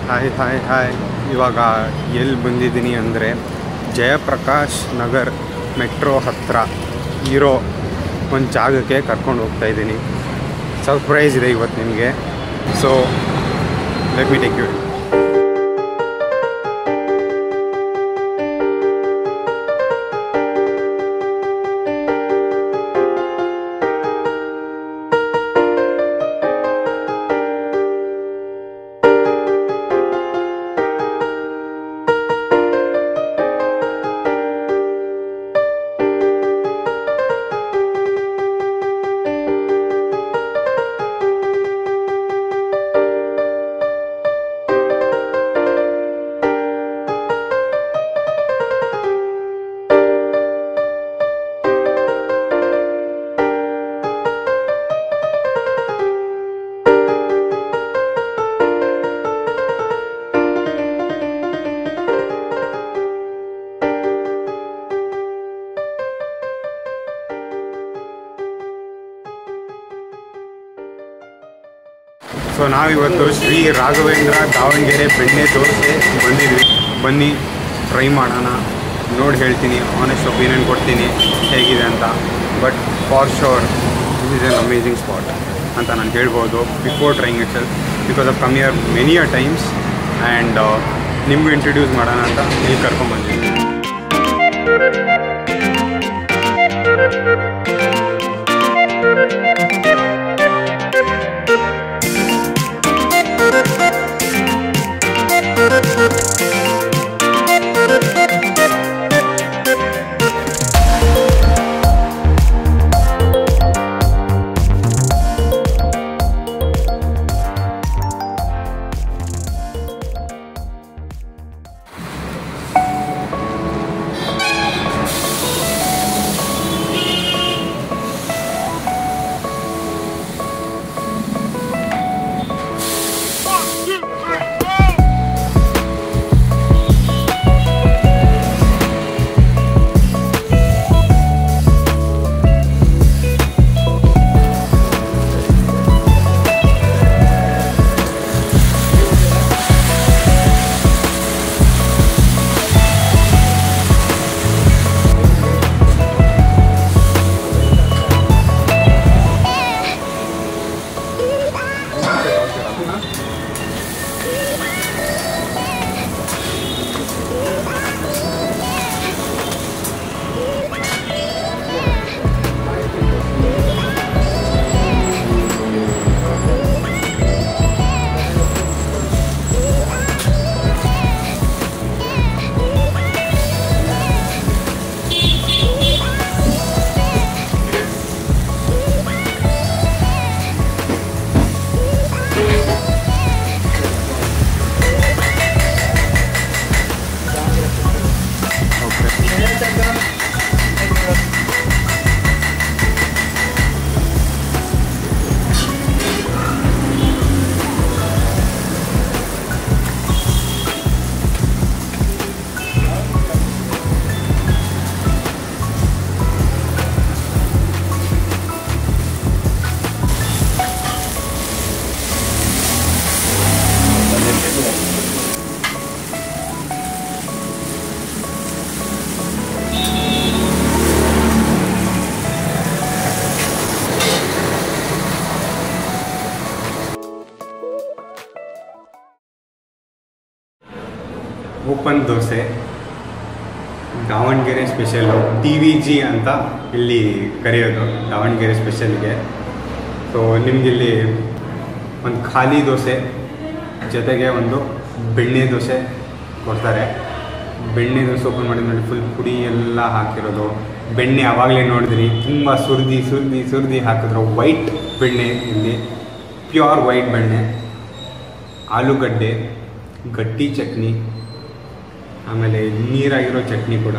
hi hi hi ಇವಾಗ ಎಲ್ಲಿ ಬಂದಿದ್ದೀನಿ ಅಂದರೆ ಜಯಪ್ರಕಾಶ್ ನಗರ್ ಮೆಟ್ರೋ ಹತ್ರ ಇರೋ ಒಂದು ಜಾಗಕ್ಕೆ ಕರ್ಕೊಂಡು ಹೋಗ್ತಾ ಇದ್ದೀನಿ ಸರ್ಪ್ರೈಸ್ ಇದೆ ಇವತ್ತು ನಿಮಗೆ so let me take you so ನಾವಿವತ್ತು ಶ್ರೀ ರಾಘವೇಂದ್ರ ದಾವಣಗೆರೆ ಬೆಣ್ಣೆ ದೋಸೆ ಬಂದಿದ್ವಿ ಬನ್ನಿ ಟ್ರೈ ಮಾಡೋಣ ನೋಡಿ ಹೇಳ್ತೀನಿ ಆನೆಸ್ಟ್ ಒಪಿನಿಯನ್ ಕೊಡ್ತೀನಿ ಹೇಗಿದೆ ಅಂತ but for sure this is an amazing spot ಅಂತ ನಾನು ಹೇಳ್ಬೋದು before trying itself because of come here many a times and ನಿಮಗೂ ಇಂಟ್ರಡ್ಯೂಸ್ ಮಾಡೋಣ ಅಂತ ಇಲ್ಲಿ ಕರ್ಕೊಂಬಂದಿದ್ದೀನಿ open dosa Davanagere special T V G ಅಂತ ಇಲ್ಲಿ ಕರೆಯೋದು ದಾವಣಗೆರೆ ಸ್ಪೆಷಲ್ಗೆ ಸೊ ನಿಮಗಿಲ್ಲಿ ಒಂದು ಖಾಲಿ ದೋಸೆ ಜೊತೆಗೆ ಒಂದು ಬೆಣ್ಣೆ ದೋಸೆ ಕೊಡ್ತಾರೆ ಬೆಣ್ಣೆ ದೋಸೆ ಓಪನ್ ಮಾಡಿ ನೋಡಿ ಫುಲ್ ಪುಡಿ ಎಲ್ಲ ಹಾಕಿರೋದು ಬೆಣ್ಣೆ ಆವಾಗಲೇ ನೋಡಿದ್ರಿ ತುಂಬ ಸುರಿದಿ ಸುರಿದಿ ಸುರಿದಿ ಹಾಕಿದ್ರು ವೈಟ್ ಬೆಣ್ಣೆ ಇಲ್ಲಿ ಪ್ಯೂರ್ ವೈಟ್ ಬೆಣ್ಣೆ ಆಲೂಗಡ್ಡೆ ಗಟ್ಟಿ ಚಟ್ನಿ ಆಮೇಲೆ ನೀರಾಗಿರೋ ಚಟ್ನಿ ಕೂಡ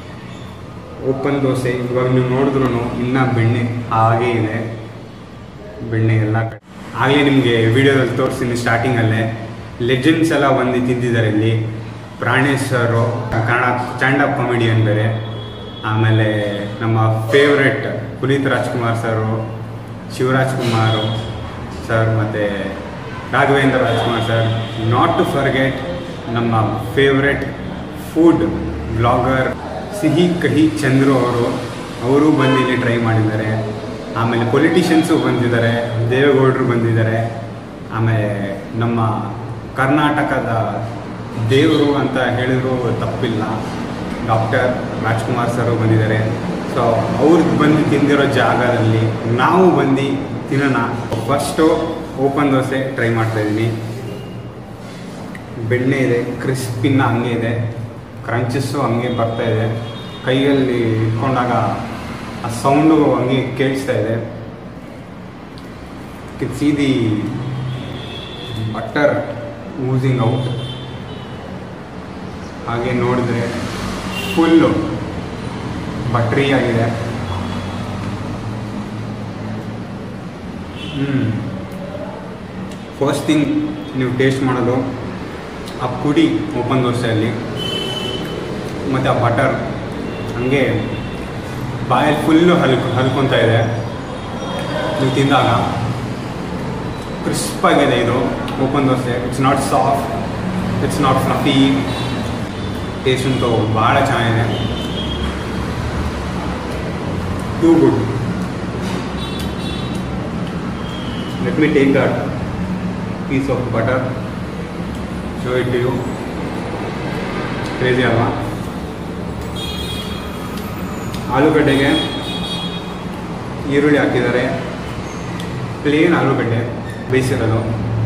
ಓಪನ್ ದೋಸೆ ಇವಾಗ ನೀವು ನೋಡಿದ್ರು ಇನ್ನೂ ಬೆಣ್ಣೆ ಹಾಗೇ ಇದೆ ಬೆಣ್ಣೆ ಎಲ್ಲ ಕಡೆ ಆಗಲೇ ನಿಮಗೆ ವಿಡಿಯೋದಲ್ಲಿ ತೋರಿಸ್ತೀನಿ ಸ್ಟಾರ್ಟಿಂಗಲ್ಲೇ ಲೆಜೆಂಡ್ಸ್ ಎಲ್ಲ ಬಂದು ತಿಂದಿದ್ದಾರೆ ಇಲ್ಲಿ Pranesh sir Kannada stand up comedian ಬೇರೆ ಆಮೇಲೆ ನಮ್ಮ favourite Puneeth Rajkumar sir Shivaraj Kumar sir ಮತ್ತು Raghavendra Rajkumar sir not to forget ನಮ್ಮ favourite food blogger Sihi Kahi Chandru ಅವರು ಅವರು ಬಂದು ಇಲ್ಲಿ ಟ್ರೈ ಮಾಡಿದ್ದಾರೆ ಆಮೇಲೆ ಪೊಲಿಟಿಷಿಯನ್ಸು ಬಂದಿದ್ದಾರೆ ದೇವೇಗೌಡರು ಬಂದಿದ್ದಾರೆ ಆಮೇಲೆ ನಮ್ಮ ಕರ್ನಾಟಕದ ದೇವರು ಅಂತ ಹೇಳಿದ್ರು ತಪ್ಪಿಲ್ಲ ಡಾಕ್ಟರ್ ರಾಜ್ಕುಮಾರ್ ಸರ್ ಬಂದಿದ್ದಾರೆ ಸೊ ಅವ್ರಿಗೆ ಬಂದು ತಿಂದಿರೋ ಜಾಗದಲ್ಲಿ ನಾವು ಬಂದು ತಿನ್ನೋಣ ಫಸ್ಟು ಓಪನ್ ದೋಸೆ ಟ್ರೈ ಮಾಡ್ತಾ ಇದ್ದೀನಿ ಬೆಣ್ಣೆ ಇದೆ ಕ್ರಿಸ್ಪಿನ ಹಂಗೆ ಇದೆ ಕ್ರಂಚಸ್ಸು ಹಂಗೆ ಬರ್ತಾ ಇದೆ ಕೈಯಲ್ಲಿ ಇಟ್ಕೊಂಡಾಗ ಆ ಸೌಂಡು ಹಂಗೆ ಕೇಳಿಸ್ತಾ ಇದೆ see the butter oozing out ಹಾಗೆ ನೋಡಿದ್ರೆ ಫುಲ್ಲು ಬಟ್ರಿ ಆಗಿದೆ ಹ್ಞೂ ಫಸ್ಟ್ ಥಿಂಗ್ ನೀವು ಟೇಸ್ಟ್ ಮಾಡೋದು ಆ ಪುಡಿ ಓಪನ್ ದೋಸೆಯಲ್ಲಿ ಮತ್ತು ಆ ಬಟರ್ ಹಂಗೆ ಬಾಯಲ್ಲಿ ಫುಲ್ಲು ಹಲ್ಕ್ ಹಲ್ಕೊತಾ ಇದೆ ನೀವು ತಿಂದಾಗ ಕ್ರಿಸ್ಪ್ ಆಗಿದೆ ಇದು open dosa it's not soft it's not fluffy taste ಅಂತೂ ಭಾಳ ಚೆನ್ನಾಗಿದೆ too good let me take that piece of butter show it you crazy ಅಲ್ವಾ ಆಲೂಗಡ್ಡೆಗೆ ಈರುಳ್ಳಿ ಹಾಕಿದ್ದಾರೆ ಪ್ಲೇನ್ ಆಲೂಗಡ್ಡೆ ಬೇಯಿಸಿರೋದು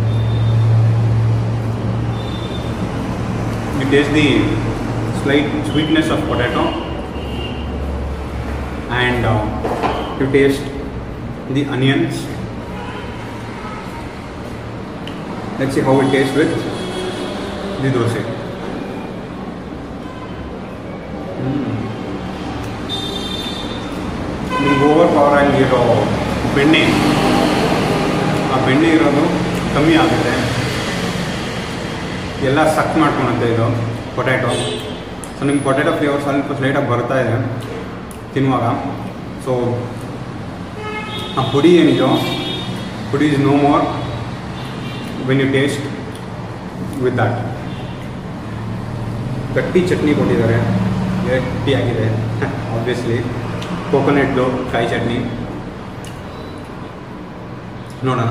you taste the slight sweetness of potato and uh, you taste the onions let's see how it tastes with the dosa ನಿಮ್ಗೆ over power ಆಗಿರೋ ಬೆಣ್ಣೆ ಆ ಬೆಣ್ಣೆ ಇರೋದು ಕಮ್ಮಿ ಆಗುತ್ತೆ ಎಲ್ಲ ಸಕ್ ಮಾಡ್ಕೊಳುತ್ತೆ ಇದು ಪೊಟ್ಯಾಟೊ ಸೊ ನಿಮ್ಗೆ ಪೊಟ್ಯಾಟೊ ಫ್ಲೇವರ್ ಸ್ವಲ್ಪ ಸ್ಲೈಟಾಗಿ ಬರ್ತಾ ಇದೆ ತಿನ್ನುವಾಗ ಸೊ ಆ ಪುಡಿ ಏನಿದೋ ಪುಡಿ is no more when you taste with that ಗಟ್ಟಿ ಚಟ್ನಿ ಕೊಟ್ಟಿದ್ದಾರೆ ಗಟ್ಟಿ ಆಗಿದೆ ಆಬ್ವಿಯಸ್ಲಿ ಕೋಕೋನಟ್ಟು ಕಾಯಿ ಚಟ್ನಿ ನೋಡೋಣ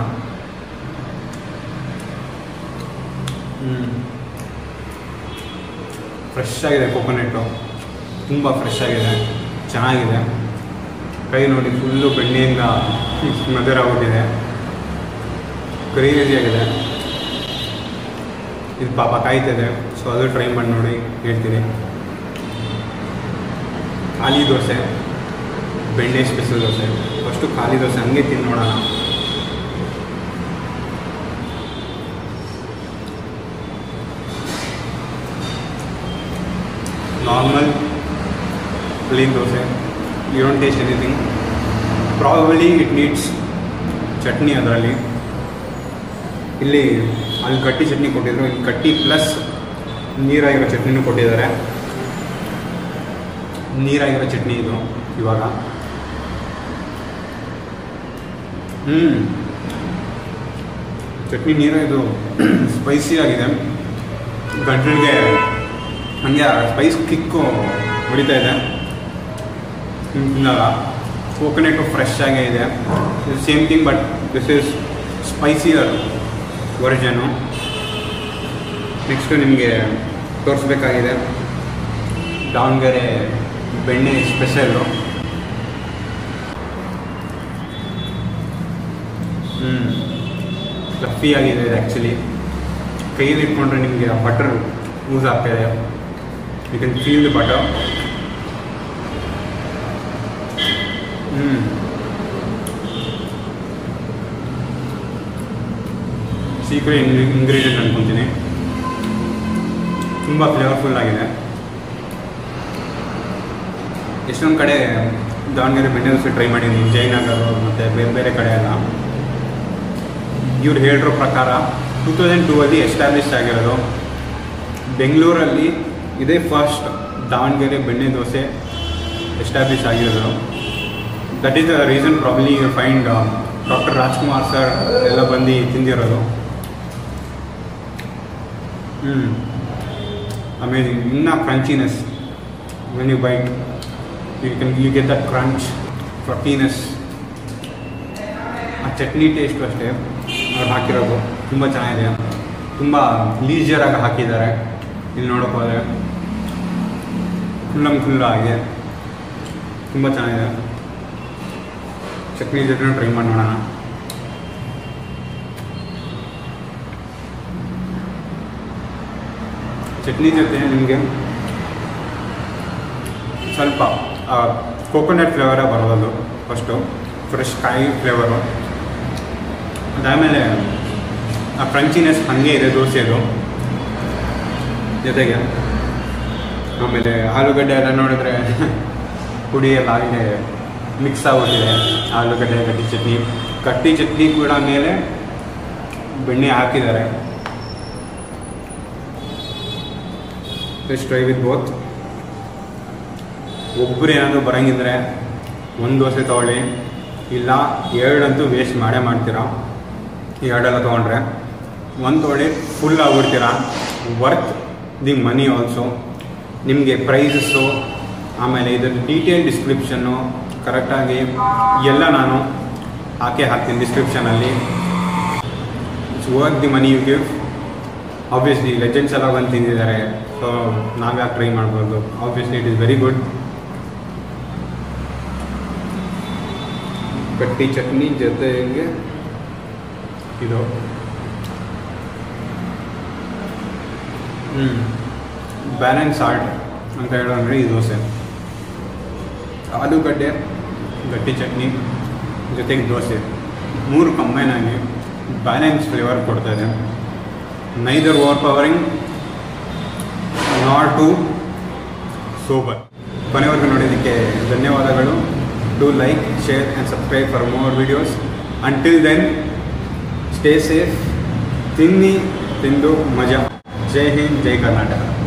ಫ್ರೆಶ್ ಆಗಿದೆ ಕೋಕೋನಟ್ಟು ತುಂಬ ಫ್ರೆಶ್ ಆಗಿದೆ ಚೆನ್ನಾಗಿದೆ ಕೈ ನೋಡಿ ಫುಲ್ಲು ಬೆಣ್ಣೆಯಿಂದ ಮಧುರಾಗ್ಬಿಟ್ಟಿದೆ ಕ್ರೇಜಿ ಆಗಿದೆ ಇದು ಪಾಪ ಕಾಯ್ತಿದೆ ಸೊ ಅದು ಟ್ರೈ ಮಾಡಿ ನೋಡಿ ಹೇಳ್ತೀನಿ ಖಾಲಿ ದೋಸೆ ಬೆಣ್ಣೆ ಸ್ಪೆಷಲ್ ದೋಸೆ ಫಸ್ಟು ಖಾಲಿ ದೋಸೆ ಹಂಗೆ ತಿಂದು ನೋಡೋಣ normal plain dosa you don't taste anything probably it needs chutney ಅದರಲ್ಲಿ ಇಲ್ಲಿ ಅಲ್ಲಿ ಕಟ್ಟಿ ಚಟ್ನಿ ಕೊಟ್ಟಿದ್ರು ಇಲ್ಲಿ ಕಟ್ಟಿ ಪ್ಲಸ್ ನೀರಾಗಿರೋ ಚಟ್ನಿನೂ ಕೊಟ್ಟಿದ್ದಾರೆ ನೀರಾಗಿರೋ ಚಟ್ನಿ ಇದು ಇವಾಗ ಹ್ಞೂ ಚಟ್ನಿ ನೀರು ಇದು ಸ್ಪೈಸಿ ಆಗಿದೆ ಗಂಟಲಿಗೆ ಹಂಗೆ ಸ್ಪೈಸ್ ಕಿಕ್ಕು ಹೊಡಿತಾ ಇದೆ ತಿಂದಾಗ ಕೋಕೋನಟು ಫ್ರೆಶ್ ಆಗೇ ಇದೆ same thing but this is spicier version next ನಿಮಗೆ ತೋರಿಸ್ಬೇಕಾಗಿದೆ ದಾವಣಗೆರೆ ಬೆಣ್ಣೆ ಸ್ಪೆಷಲ್ಲು ಹ್ಞೂ ಫ್ಲಫಿ ಆಗಿದೆ ಆ್ಯಕ್ಚುಲಿ ಕೈಯಲ್ಲಿ ಇಟ್ಕೊಂಡ್ರೆ ನಿಮಗೆ ಆ ಬಟರ್ ಯೂಸ್ ಆಗ್ತಾಯಿದೆ you can feel the butter ಹ್ಞೂ ಸೀಕ್ರೆಟ್ ಇಂಗ್ರೀಡಿಯೆಂಟ್ ಅನ್ಕೊತೀನಿ ತುಂಬ ಫ್ಲೇವರ್ಫುಲ್ ಆಗಿದೆ ಎಷ್ಟೊಂದು ಕಡೆ ದಾವಣಗೆರೆ ಬೆಣ್ಣೆ ದೋಸೆ ಟ್ರೈ ಮಾಡಿದ್ದೀನಿ ಜಯನಗರ ಮತ್ತು ಬೇರೆ ಬೇರೆ ಕಡೆ ಎಲ್ಲ ಇವ್ರು ಹೇಳಿರೋ ಪ್ರಕಾರ ಟೂ ತೌಸಂಡ್ ಟೂ ಅಲ್ಲಿ ಎಸ್ಟಾಬ್ಲಿಷ್ ಆಗಿರೋದು ಬೆಂಗಳೂರಲ್ಲಿ ಇದೇ ಫಸ್ಟ್ ದಾವಣಗೆರೆ ಬೆಣ್ಣೆ ದೋಸೆ ಎಸ್ಟಾಬ್ಲಿಷ್ ಆಗಿರೋದು that is the reason probably you find doctor Rajkumar sir ಎಲ್ಲ ಬಂದು ತಿಂದಿರೋದು ಹ್ಞೂ ಅಮೇಜಿಂಗ್ ಇನ್ನ crunchiness when you bite you can you get that crunch fluffiness ಆ ಚಟ್ನಿ ಟೇಸ್ಟು ಅಷ್ಟೇ ಅವ್ರು ಹಾಕಿರೋದು ತುಂಬ ಚೆನ್ನಾಗಿದೆ ತುಂಬ ಲೀಜರಾಗಿ ಹಾಕಿದ್ದಾರೆ ಇಲ್ಲಿ ನೋಡೋಕೆ ಹೋದರೆ ಖುಲ್ಲಂ ಖುಲ್ಲ ಆಗಿದೆ ತುಂಬ ಚೆನ್ನಾಗಿದೆ ಚಟ್ನಿ ಜೊತೆ ಟ್ರೈ ಮಾಡಿ ನೋಡೋಣ ಚಟ್ನಿ ಜೊತೆ ನಿಮಗೆ ಸ್ವಲ್ಪ ಕೋಕೋನಟ್ ಫ್ಲೇವರೇ ಬರೋದು ಫಸ್ಟು ಫ್ರೆಶ್ ಕಾಯಿ ಫ್ಲೇವರು ಅದಾದಮೇಲೆ ಆ ಕ್ರಂಚಿನೆಸ್ ಹಾಗೆ ಇದೆ ದೋಸೆದು ಜೊತೆಗೆ ಆಮೇಲೆ ಆಲೂಗಡ್ಡೆ ಎಲ್ಲ ನೋಡಿದ್ರೆ ಪುಡಿ ಎಲ್ಲ ಆಗಲೇ ಮಿಕ್ಸ್ ಆಗೋಗಿದೆ ಆಲೂಗಡ್ಡೆ ಕಟ್ಟಿ ಚಟ್ನಿ ಕಟ್ಟಿ ಚಟ್ನಿ ಕೂಡ ಮೇಲೆ ಬೆಣ್ಣೆ ಹಾಕಿದ್ದಾರೆ ಟ್ರೈ ವಿತ್ ಬೋತ್ ಒಬ್ಬರು ಏನಾದರೂ ಬರೋಂಗಿದ್ರೆ ಒಂದು ದೋಸೆ ತೊಗೊಳ್ಳಿ ಇಲ್ಲ ಎರಡಂತೂ ವೇಸ್ಟ್ ಮಾಡೇ ಮಾಡ್ತೀರಾ ಎರಡೆಲ್ಲ ತೊಗೊಂಡ್ರೆ ಒಂದು ತೊಗೊಳ್ಳಿ ಫುಲ್ ಆಗ್ಬಿಡ್ತೀರಾ ವರ್ತ್ ದಿ ಮನಿ ಆಲ್ಸೋ ನಿಮಗೆ ಪ್ರೈಸಸ್ಸು ಆಮೇಲೆ ಇದರ ಡೀಟೇಲ್ ಡಿಸ್ಕ್ರಿಪ್ಷನ್ನು ಕರೆಕ್ಟಾಗಿ ಎಲ್ಲ ನಾನು ಹಾಕೇ ಹಾಕ್ತೀನಿ ಡಿಸ್ಕ್ರಿಪ್ಷನಲ್ಲಿ it's work the money you give obviously legends ಎಲ್ಲ ಬಂದು ತಿಂದಿದ್ದಾರೆ ಸೊ ನಾವು ಯಾಕೆ ಟ್ರೈ ಮಾಡ್ಬೋದು obviously it is very good ಕಟ್ಟಿ ಚಟ್ನಿ ಜೊತೆಗೆ ಇದು ಹ್ಞೂ ಬ್ಯಾಲೆನ್ಸ್ ಸಾಲ್ಟ್ ಅಂತ ಹೇಳೋಂದ್ರೆ ಈ ದೋಸೆ ಆಲೂಗಡ್ಡೆ ಗಟ್ಟಿ ಚಟ್ನಿ ಜೊತೆಗೆ ದೋಸೆ ಮೂರು ಕಂಬೈನ್ ಆಗಿ ಬ್ಯಾಲೆನ್ಸ್ ಫ್ಲೇವರ್ ಕೊಡ್ತಾ ಇದೆ neither overpowering not too sober ಕೊನೆವರೆಗೂ ನೋಡಿದ್ದಕ್ಕೆ ಧನ್ಯವಾದಗಳು do like share and subscribe for more videos until then stay safe ತಿನ್ನಿ ತಿಂದು ಮಜಾ ಜೈ ಹಿಂದ್ ಜೈ ಕರ್ನಾಟಕ